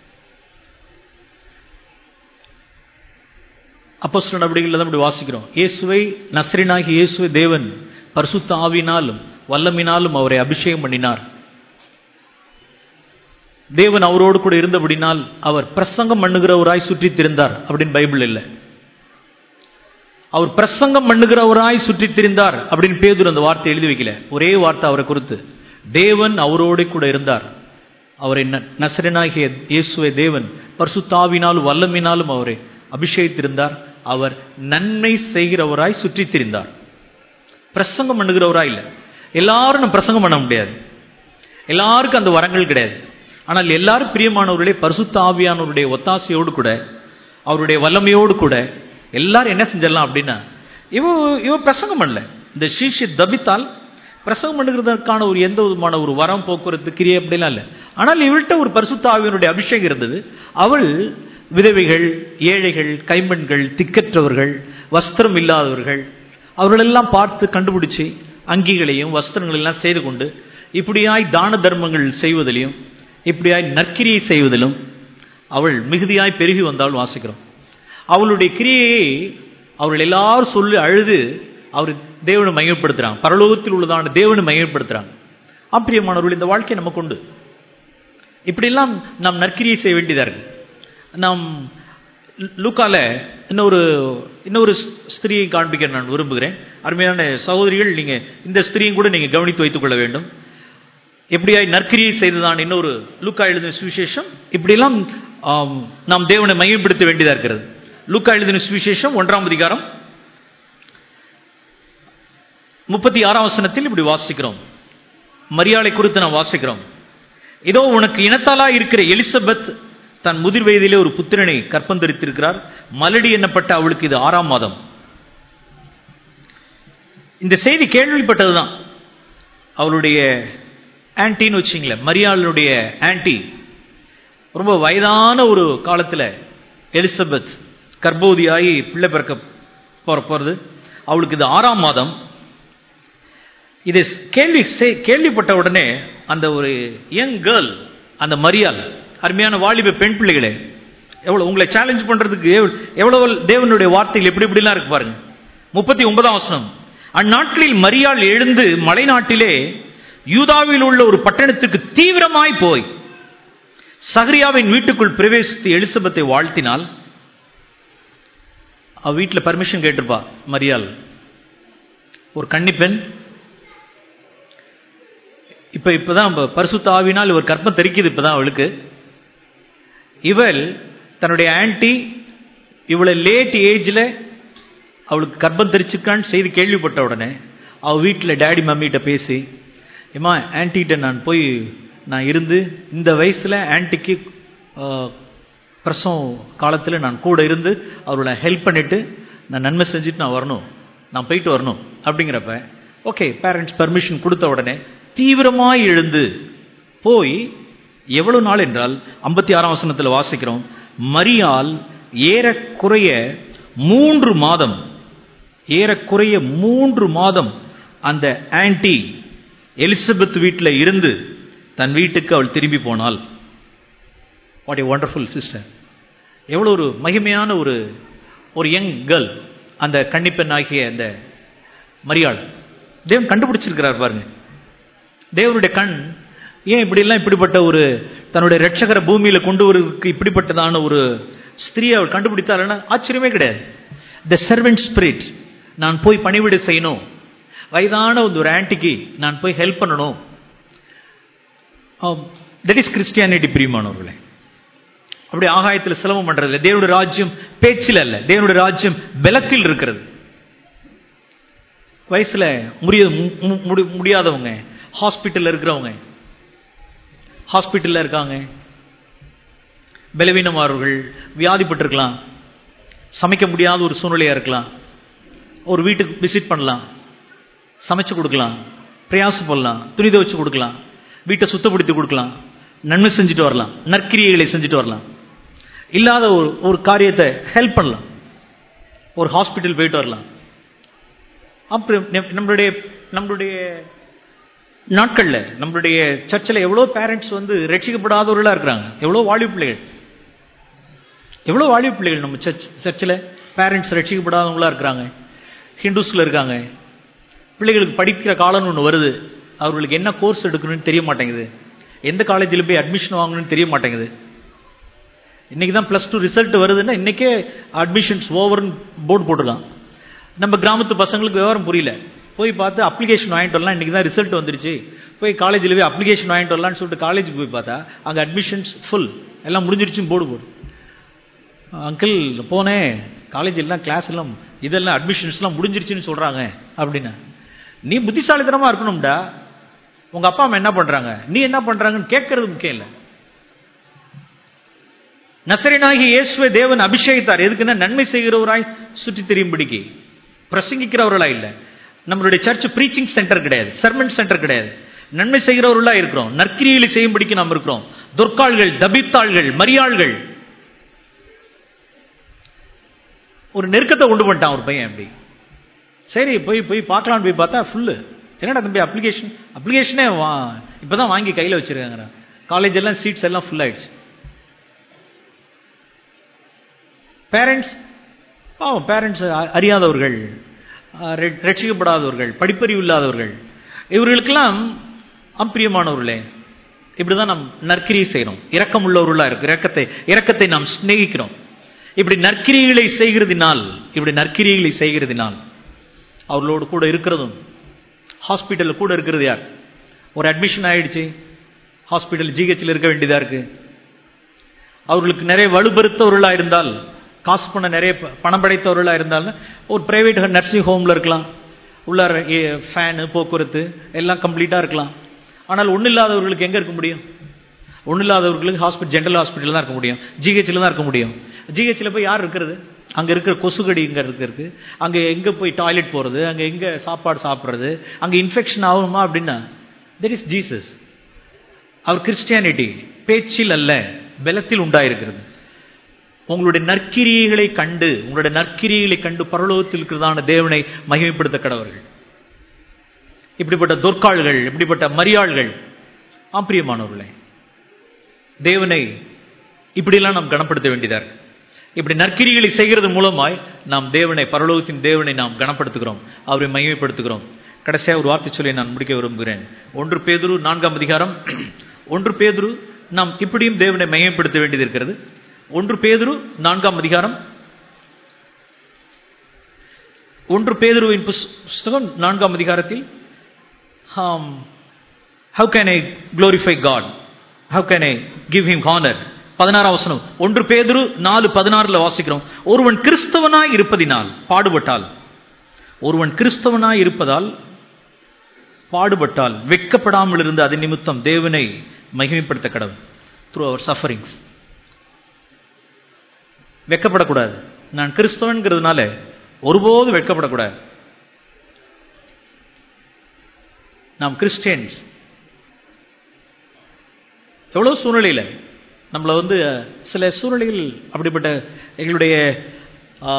அப்போ சில நடவடிக்கைகள் தான் இப்படி வாசிக்கிறோம் இயேசுவை நஸ்ரினாகி இயேசுவை தேவன் பரிசுத்த ஆவினாலும் வல்லமினாலும் அவரை அபிஷேகம் பண்ணினார் தேவன் அவரோடு கூட இருந்தபடினால் அவர் பிரசங்கம் பண்ணுகிறவராய் சுற்றித் திரிந்தார் அப்படின்னு பைபிள் இல்லை அவர் பிரசங்கம் பண்ணுகிறவராய் சுற்றித் திரிந்தார் அப்படின்னு பேதுரு அந்த வார்த்தை எழுதி வைக்கல ஒரே வார்த்தை அவரை குறித்து தேவன் அவரோடு கூட இருந்தார் அவரை நசரனாகிய இயேசுவை தேவன் பரிசுத்தாவினாலும் வல்லமினாலும் அவரை அபிஷேகித்திருந்தார் அவர் நன்மை செய்கிறவராய் சுற்றித் திரிந்தார் பிரசங்கம் பண்ணுகிறவராய் இல்லை எல்லாரும் நம்ம பிரசங்கம் பண்ண முடியாது எல்லாருக்கும் அந்த வரங்கள் கிடையாது ஆனால் எல்லாரும் பிரியமானவர்களே பரிசுத்த ஆவியானவருடைய ஒத்தாசையோடு கூட அவருடைய வல்லமையோடு கூட எல்லாரும் என்ன செஞ்சிடலாம் அப்படின்னா இவ இவ பிரசங்கம் பண்ணல இந்த சீஷி தபித்தால் பிரசங்கம் பண்ணுகிறதற்கான ஒரு எந்த விதமான ஒரு வரம் போக்குவரத்து கிரியை அப்படிலாம் இல்லை ஆனால் இவள்கிட்ட ஒரு பரிசுத்த ஆவியனுடைய அபிஷேகம் இருந்தது அவள் விதவைகள் ஏழைகள் கைம்பெண்கள் திக்கற்றவர்கள் வஸ்திரம் இல்லாதவர்கள் அவர்களெல்லாம் பார்த்து கண்டுபிடிச்சு அங்கிகளையும் வஸ்திரங்களெல்லாம் செய்து கொண்டு இப்படியாய் தான தர்மங்கள் செய்வதிலையும் இப்படியாய் நற்கிரியை செய்வதிலும் அவள் மிகுதியாய் பெருகி வந்தால் வாசிக்கிறோம் அவளுடைய கிரியையை அவர்கள் எல்லாரும் சொல்லி அழுது அவர் தேவனை மையப்படுத்துறாங்க பரலோகத்தில் உள்ளதான தேவனை மையப்படுத்துறாங்க அப்பிரியமானவர்கள் இந்த வாழ்க்கை நமக்கு உண்டு இப்படியெல்லாம் நாம் நற்கிரியை செய்ய வேண்டியதா இருக்கு நாம் லூக்கால இன்னொரு இன்னொரு ஸ்திரியை காண்பிக்க நான் விரும்புகிறேன் அருமையான சகோதரிகள் நீங்க இந்த ஸ்திரியும் கூட நீங்க கவனித்து வைத்துக் கொள்ள வேண்டும் எப்படியாய் நற்கிரியை செய்ததான் இன்னொரு லூக்கா எழுதின சுவிசேஷம் இப்படியெல்லாம் நாம் தேவனை மையப்படுத்த வேண்டியதா இருக்கிறது லூக்கா எழுதின சுவிசேஷம் ஒன்றாம் அதிகாரம் முப்பத்தி ஆறாம் வசனத்தில் இப்படி வாசிக்கிறோம் மரியாதை குறித்து நாம் வாசிக்கிறோம் இதோ உனக்கு இனத்தாலா இருக்கிற எலிசபெத் தன் முதிர் வயதிலே ஒரு புத்திரனை கற்பந்தரித்திருக்கிறார் மலடி எண்ணப்பட்ட அவளுக்கு இது ஆறாம் மாதம் இந்த செய்தி கேள்விப்பட்டதுதான் அவளுடைய ஆன்டின்னு வச்சிங்களேன் மரியாளுடைய ஆன்டி ரொம்ப வயதான ஒரு காலத்தில் எலிசபெத் கர்ப்பவதியாகி பிள்ளை பிறக்க போற போறது அவளுக்கு இது ஆறாம் மாதம் இதை கேள்வி கேள்விப்பட்ட உடனே அந்த ஒரு யங் கேர்ள் அந்த மரியாள் அருமையான வாலிப பெண் பிள்ளைகளே எவ்வளவு உங்களை சேலஞ்ச் பண்றதுக்கு எவ்வளவு தேவனுடைய வார்த்தைகள் எப்படி எப்படிலாம் இருக்கு பாருங்க முப்பத்தி ஒன்பதாம் வசனம் அந்நாட்களில் மரியாள் எழுந்து மலைநாட்டிலே யூதாவில் உள்ள ஒரு பட்டணத்துக்கு தீவிரமாய் போய் சஹரியாவின் வீட்டுக்குள் பிரவேசித்து எலிசபெத்தை வாழ்த்தினால் அவ வீட்டில் பர்மிஷன் கேட்டிருப்பா மரியாள் ஒரு கன்னி பெண் இப்ப இப்பதான் பரிசுத்த ஆவினால் இவர் கற்பம் தெரிக்குது இப்பதான் அவளுக்கு இவள் தன்னுடைய ஆன்டி இவளை லேட் ஏஜ்ல அவளுக்கு கர்ப்பம் தெரிச்சிருக்கான்னு செய்தி கேள்விப்பட்ட உடனே அவ வீட்டில் டேடி மம்மிகிட்ட பேசி ஏமா ஆன்டிகிட்ட நான் போய் நான் இருந்து இந்த வயசுல ஆன்ட்டிக்கு பிரசவம் காலத்தில் நான் கூட இருந்து அவரோட ஹெல்ப் பண்ணிட்டு நான் நன்மை செஞ்சுட்டு நான் வரணும் நான் போயிட்டு வரணும் அப்படிங்கிறப்ப ஓகே பேரண்ட்ஸ் பர்மிஷன் கொடுத்த உடனே தீவிரமாய் எழுந்து போய் எவ்வளவு நாள் என்றால் ஐம்பத்தி ஆறாம் வசனத்தில் வாசிக்கிறோம் மரியால் ஏறக்குறைய மூன்று மாதம் ஏறக்குறைய மூன்று மாதம் அந்த ஆன்டி எலிசபெத் வீட்டில் இருந்து தன் வீட்டுக்கு அவள் திரும்பி போனாள் வாட் ஏ வண்டர்ஃபுல் சிஸ்டர் எவ்வளோ ஒரு மகிமையான ஒரு ஒரு யங் கேர்ள் அந்த கன்னிப்பெண் ஆகிய அந்த மரியாள் தேவன் கண்டுபிடிச்சிருக்கிறார் பாருங்க தேவனுடைய கண் ஏன் இப்படிலாம் இப்படிப்பட்ட ஒரு தன்னுடைய ரட்சகர பூமியில கொண்டு வருவதற்கு இப்படிப்பட்டதான ஒரு ஸ்திரியை அவள் கண்டுபிடித்தாள்னா ஆச்சரியமே கிடையாது த சர்வெண்ட் ஸ்பிரிட் நான் போய் பணிவிடை செய்யணும் வயதான ஒரு ஆன்டிக்கு நான் போய் ஹெல்ப் பண்ணணும் தட் இஸ் கிறிஸ்டியானிட்டி பிரியமானவர்களே அப்படி ஆகாயத்தில் சிலவம் பண்றது இல்லை தேவனுடைய ராஜ்யம் பேச்சில் அல்ல தேவனுடைய ராஜ்யம் பலத்தில் இருக்கிறது வயசுல முடிய மு- முடி- முடியாதவங்க ஹாஸ்பிட்டல்ல இருக்கிறவங்க ஹாஸ்பிட்டல்ல இருக்காங்க பலவீனமானவர்கள் வியாதிப்பட்டிருக்கலாம் சமைக்க முடியாத ஒரு சூழ்நிலையா இருக்கலாம் ஒரு வீட்டுக்கு விசிட் பண்ணலாம் சமைச்சு கொடுக்கலாம் பிரயாசம் பண்ணலாம் துணி துவைச்சு கொடுக்கலாம் வீட்டை சுத்தப்படுத்தி கொடுக்கலாம் நன்மை செஞ்சுட்டு வரலாம் நற்கிரியைகளை செஞ்சுட்டு வரலாம் இல்லாத ஒரு ஒரு காரியத்தை ஹெல்ப் பண்ணலாம் ஒரு ஹாஸ்பிட்டல் போயிட்டு வரலாம் அப்புறம் நம்- நம்மளுடைய நம்மளுடைய நாட்கள்ல நம்மளுடைய சர்ச்சில் எவ்வளோ பேரண்ட்ஸ் வந்து ரட்சிக்கப்படாதவர்களா இருக்கிறாங்க எவ்வளோ வாலிப பிள்ளைகள் எவ்வளோ வாலிப பிள்ளைகள் நம்ம சர்ச் சர்ச்சில் பேரண்ட்ஸ் ரட்சிக்கப்படாதவங்களா இருக்கிறாங்க ஹிந்துஸ்ல இருக்காங்க பிள்ளைகளுக்கு படிக்கிற காலம்னு ஒன்று வருது அவர்களுக்கு என்ன கோர்ஸ் எடுக்கணும்னு தெரிய மாட்டேங்குது எந்த காலேஜில் போய் அட்மிஷன் வாங்கணும்னு தெரிய மாட்டேங்குது இன்னைக்கு தான் ப்ளஸ் டூ ரிசல்ட் வருதுன்னா இன்னைக்கே அட்மிஷன்ஸ் ஓவர்னு போர்டு போட்டிருக்கான் நம்ம கிராமத்து பசங்களுக்கு விவரம் புரியல போய் பார்த்து அப்ளிகேஷன் வாங்கிட்டு வரலாம் இன்னைக்கு தான் ரிசல்ட் வந்துருச்சு போய் காலேஜில் போய் அப்ளிகேஷன் வாங்கிட்டு வரலாம்னு சொல்லிட்டு காலேஜுக்கு போய் பார்த்தா அங்கே அட்மிஷன்ஸ் ஃபுல் எல்லாம் முடிஞ்சிருச்சுன்னு போர்டு போடு அங்கிள் போனேன் காலேஜ் எல்லாம் கிளாஸ் எல்லாம் இதெல்லாம் அட்மிஷன்ஸ்லாம் முடிஞ்சிருச்சுன்னு சொல்றாங்க அப்படின்னா நீ புத்திசாலித்தனமா இருக்கணும்டா உங்க அப்பா அம்மா என்ன பண்றாங்க நீ என்ன பண்றாங்கன்னு கேட்கறது முக்கியம் இல்லை நசரனாகி இயேசுவை தேவன் அபிஷேகித்தார் எதுக்குன்னா நன்மை செய்கிறவராய் சுற்றி தெரியும்படிக்கு பிரசங்கிக்கிறவர்களா இல்ல நம்மளுடைய சர்ச் ப்ரீச்சிங் சென்டர் கிடையாது சர்மன் சென்டர் கிடையாது நன்மை செய்கிறவர்களா இருக்கிறோம் நற்கிரிகளை செய்யும்படிக்கு நாம் இருக்கிறோம் துர்க்காள்கள் தபித்தாள்கள் மரியாள்கள் ஒரு நெருக்கத்தை கொண்டு வந்துட்டான் ஒரு பையன் அப்படி சரி போய் போய் பார்க்கலாம்னு போய் பார்த்தா ஃபுல்லு என்னடா தம்பி அப்ளிகேஷன் அப்ளிகேஷனே வா இப்பதான் வாங்கி கையில வச்சிருக்காங்க காலேஜ் எல்லாம் சீட்ஸ் எல்லாம் ஃபுல் ஆயிடுச்சு பேரண்ட்ஸ் பாவம் பேரண்ட்ஸ் அறியாதவர்கள் அஹ், ரெ- ரட்சிக்கப்படாதவர்கள் படிப்பறிவு இல்லாதவர்கள் இவர்களுக்கெல்லாம் அப்பிரியமானவர்களே இப்படிதான் நாம் நற்கிரியை செய்யறோம் இரக்கம் உள்ளவர்களா இருக்கு இரக்கத்தை இரக்கத்தை நாம் சிநேகிக்கிறோம் இப்படி நற்கிரியைகளை செய்கிறதினால் இப்படி நற்கிரியைகளை செய்கிறதினால் அவர்களோடு கூட இருக்கிறதும் ஹாஸ்பிட்டல்ல கூட இருக்கிறது யார் ஒரு அட்மிஷன் ஆயிடுச்சு ஹாஸ்பிட்டல் ஜிஹெச்ல இருக்க வேண்டியதா இருக்கு அவர்களுக்கு நிறைய வலுபெருத்தவர்களா இருந்தால் காசு பண்ண நிறைய ப- பணம் படைத்தவர்களா இருந்தால் ஒரு பிரைவேட் நர்சிங் ஹோம்ல இருக்கலாம் உள்ளார ஃபேனு போக்குவரத்து எல்லாம் கம்ப்ளீட்டா இருக்கலாம் ஆனால் ஒன்றும் இல்லாதவர்களுக்கு எங்க இருக்க முடியும் ஒன்றும் இல்லாதவர்களுக்கு ஹாஸ்பிட்டல் ஜென்ரல் ஹாஸ்பிட்டல் தான் இருக்க முடியும் ஜிஹெச்ல தான் இருக்க முடியும் ஜிஹெச்ல போய் யார் இருக்கிறது அங்க இருக்கிற கொசுகடி இங்க இருக்கு இருக்கு அங்க எங்க போய் டாய்லெட் போறது அங்க எங்க சாப்பாடு சாப்பிடுறது அங்க இன்ஃபெக்ஷன் ஆகுமா அப்படின்னா தெர் இஸ் ஜீசஸ் அவர் கிறிஸ்டியானிட்டி பேச்சில் அல்ல பலத்தில் உண்டாயிருக்கிறது உங்களுடைய நற்கிரியைகளை கண்டு உங்களுடைய நற்கிரியைகளை கண்டு பரலோகத்தில் இருக்கிறதான தேவனை மகிமைப்படுத்த கடவர்கள் இப்படிப்பட்ட தொற்காள்கள் இப்படிப்பட்ட மரியாள்கள் ஆம்பிரியமானவர்களே தேவனை இப்படியெல்லாம் நாம் கனப்படுத்த வேண்டியதா இருக்கு இப்படி நற்கிரிகளை செய்கிறது மூலமாய் நாம் தேவனை பரலோகத்தின் தேவனை நாம் கனப்படுத்துகிறோம் அவரை மகிமைப்படுத்துகிறோம் கடைசியா ஒரு வார்த்தை சொல்லி நான் முடிக்க விரும்புகிறேன் ஒன்று பேதுரு நான்காம் அதிகாரம் ஒன்று பேதுரு நாம் இப்படியும் தேவனை மகிமைப்படுத்த வேண்டியது இருக்கிறது ஒன்று பேதுரு நான்காம் அதிகாரம் ஒன்று பேதுருவின் புஸ்- புஸ்தகம் நான்காம் அதிகாரத்தில் how can I glorify God how can I give him honour பதினாறாம் வசனம் ஒன்று பேதுரு நாலு பதினாறுல வாசிக்கிறோம் ஒருவன் கிறிஸ்தவனாய் இருப்பதினால் பாடுபட்டால் ஒருவன் கிறிஸ்தவனாய் இருப்பதால் பாடுபட்டால் வெட்கப்படாமல் இருந்து அதன் நிமித்தம் தேவனை மகிமைப்படுத்த கடவுள் த்ரூ அவர் சஃபரிங்ஸ் வெக்கப்படக்கூடாது நான் கிறிஸ்தவன்கிறதுனால ஒருபோதும் வெட்கப்படக்கூடாது நாம் கிறிஸ்டியன்ஸ் எவ்வளோ சூழ்நிலையில் நம்மளை வந்து சில சூழ்நிலைகள் அப்படிப்பட்ட எங்களுடைய ஆ,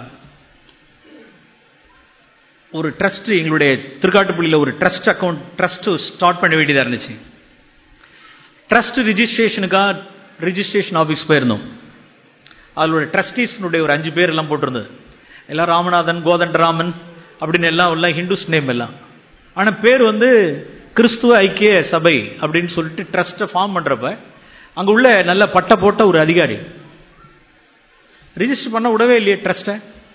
ஒரு ட்ரஸ்ட் எங்களுடைய திருக்காட்டுப்பள்ளியில் ஒரு ட்ரஸ்ட் அக்கௌண்ட் ட்ரஸ்ட் ஸ்டார்ட் பண்ண வேண்டியதாக இருந்துச்சு ட்ரஸ்ட் ரிஜிஸ்ட்ரேஷனுக்காக ரிஜிஸ்ட்ரேஷன் ஆஃபீஸ் போயிருந்தோம் அதோட ட்ரஸ்டீஸ்னுடைய ஒரு அஞ்சு பேர் எல்லாம் போட்டிருந்தது எல்லாம் ராமநாதன் கோதண்டராமன் அப்படின்னு எல்லாம் எல்லாம் ஹிந்துஸ் நேம் எல்லாம் ஆனால் பேர் வந்து கிறிஸ்துவ ஐக்கிய சபை அப்படின்னு சொல்லிட்டு ட்ரஸ்ட்டை ஃபார்ம் பண்ணுறப்ப அங்கே உள்ள நல்ல பட்டை போட்ட ஒரு அதிகாரி ரிஜிஸ்டர் பண்ண விடவே இல்லையே ட்ரஸ்ட்டை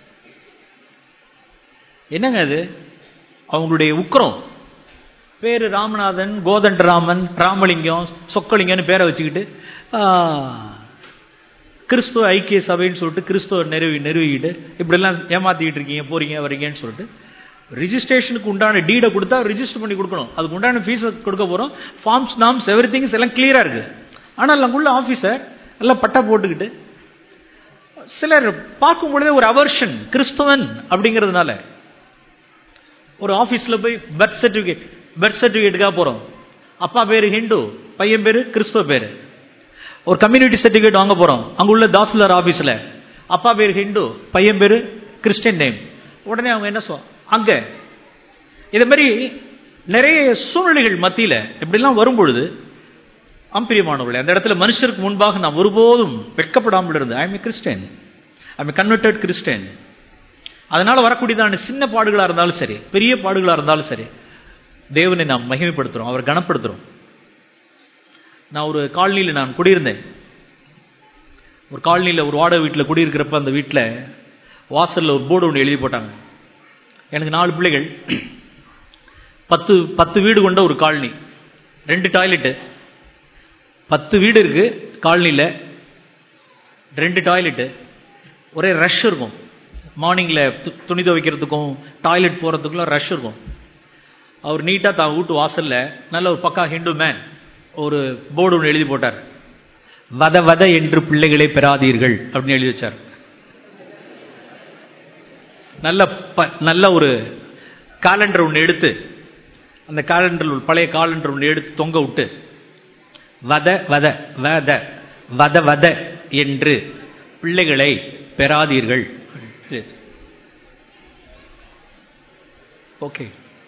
என்னங்க அது அவங்களுடைய உக்கரம் பேரு ராமநாதன் கோதண்டராமன் ராமலிங்கம் சொக்கலிங்கம்னு பேரை வச்சுக்கிட்டு ஆ, கிறிஸ்துவ ஐக்கிய சபைன்னு சொல்லிட்டு கிறிஸ்துவ நிறுவி நிறுவிக்கிட்டு இப்படிலாம் ஏமாத்திக்கிட்டு இருக்கீங்க போறீங்க வரீங்கன்னு சொல்லிட்டு ரிஜிஸ்ட்ரேஷனுக்கு உண்டான டீடை கொடுத்தா ரிஜிஸ்டர் பண்ணி கொடுக்கணும் அதுக்கு உண்டான ஃபீஸை கொடுக்க போறோம் ஃபார்ம்ஸ் நாம்ஸ் எவ்ரி திங்ஸ் எல்லாம் கிளியரா இருக்கு ஆனால் அங்குள்ள ஆஃபீஸர் எல்லாம் பட்டா போட்டுக்கிட்டு சிலர் பார்க்கும் பொழுதே ஒரு அவர்ஷன் கிறிஸ்தவன் அப்படிங்கிறதுனால ஒரு ஆபீஸ்ல போய் பர்த் சர்டிபிகேட் பர்த் சர்டிபிகேட்டுக்காக போறோம் அப்பா பேரு ஹிந்து பையன் பேரு கிறிஸ்துவ பேரு ஒரு கம்யூனிட்டி சர்டிபிகேட் வாங்க போறோம் அங்க உள்ள தாசில்தார் ஆபீஸ்ல அப்பா பேரு ஹிந்து பையன் பேரு கிறிஸ்டியன் நேம் உடனே அவங்க என்ன சொல் அங்க இதே மாதிரி நிறைய சூழ்நிலைகள் மத்தியில இப்படிலாம் வரும்பொழுது அம்பிரியமானவர்களே அந்த இடத்துல மனுஷருக்கு முன்பாக நான் ஒருபோதும் வெட்கப்படாமல் இருந்தேன் I am Christian I am converted Christian அதனால வரக்கூடியதான சின்ன பாடுகளா இருந்தாலும் சரி பெரிய பாடுகளா இருந்தாலும் சரி தேவனை நாம் மகிமைப்படுத்துறோம் அவர் கனப்படுத்துறோம் நான் ஒரு காலனியில் நான் குடியிருந்தேன் ஒரு காலனியில் ஒரு வாடகை வீட்டில் குடியிருக்கிறப்ப அந்த வீட்டில் வாசல்ல ஒரு போர்டு ஒன்று எழுதி போட்டாங்க எனக்கு நாலு பிள்ளைகள் பத்து பத்து வீடு கொண்ட ஒரு காலனி ரெண்டு டாய்லெட்டு பத்து வீடு இருக்கு காலனியில் ரெண்டு டாய்லெட்டு ஒரே ரஷ் இருக்கும் மார்னிங்கில் துணி துவைக்கிறதுக்கும் டாய்லெட் போகிறதுக்குலாம் ரஷ் இருக்கும் அவர் நீட்டாக தான் வீட்டு வாசல்ல நல்ல ஒரு பக்கா ஹிந்து மேன் ஒரு போர்டு ஒன்று எழுதி போட்டார் வத வத என்று பிள்ளைகளை பெறாதீர்கள் அப்படின்னு எழுதி வச்சார் நல்ல ப- நல்ல ஒரு காலண்டர் ஒன்று எடுத்து அந்த காலண்டர் பழைய காலண்டர் ஒன்று எடுத்து தொங்க விட்டு வத வத வத வத வத என்று பிள்ளைகளை பெறாதீர்கள் ஓகே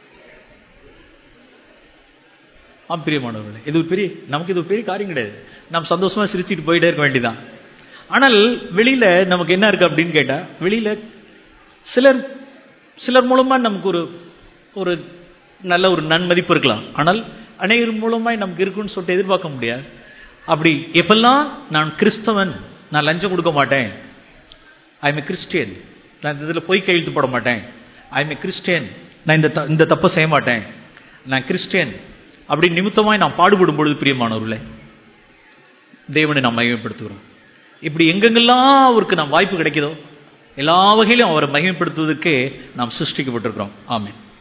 ஆம் பிரியமானவர்களே இது ஒரு பெரிய நமக்கு இது ஒரு பெரிய காரியம் கிடையாது நாம் சந்தோஷமா சிரிச்சிட்டு போயிட்டே இருக்க வேண்டியதான் ஆனால் வெளியில நமக்கு என்ன இருக்கு அப்படின்னு கேட்டா வெளியில சிலர் சிலர் மூலமா நமக்கு ஒரு ஒரு நல்ல ஒரு நன்மதிப்பு இருக்கலாம் ஆனால் அநேகர் மூலமாய் நமக்கு இருக்குன்னு சொல்லிட்டு எதிர்பார்க்க முடியாது அப்படி எப்பெல்லாம் நான் கிறிஸ்தவன் நான் லஞ்சம் கொடுக்க மாட்டேன் ஐ எம் கிறிஸ்டியன் நான் இந்த இதில் பொய் கையெழுத்து போட மாட்டேன் ஐ எம் கிறிஸ்டியன் நான் இந்த த- இந்த தப்பை செய்ய மாட்டேன் நான் கிறிஸ்டியன் அப்படி நிமித்தமாய் நான் பாடுபடும் பொழுது பிரியமானவர்களே தேவனை நாம் மகிமைப்படுத்துகிறோம் இப்படி எங்கெங்கெல்லாம் அவருக்கு நாம் வாய்ப்பு கிடைக்குதோ எல்லா வகையிலும் அவரை மகிமைப்படுத்துவதற்கே நாம் சிருஷ்டிக்கப்பட்டிருக்கிறோம் ஆமென்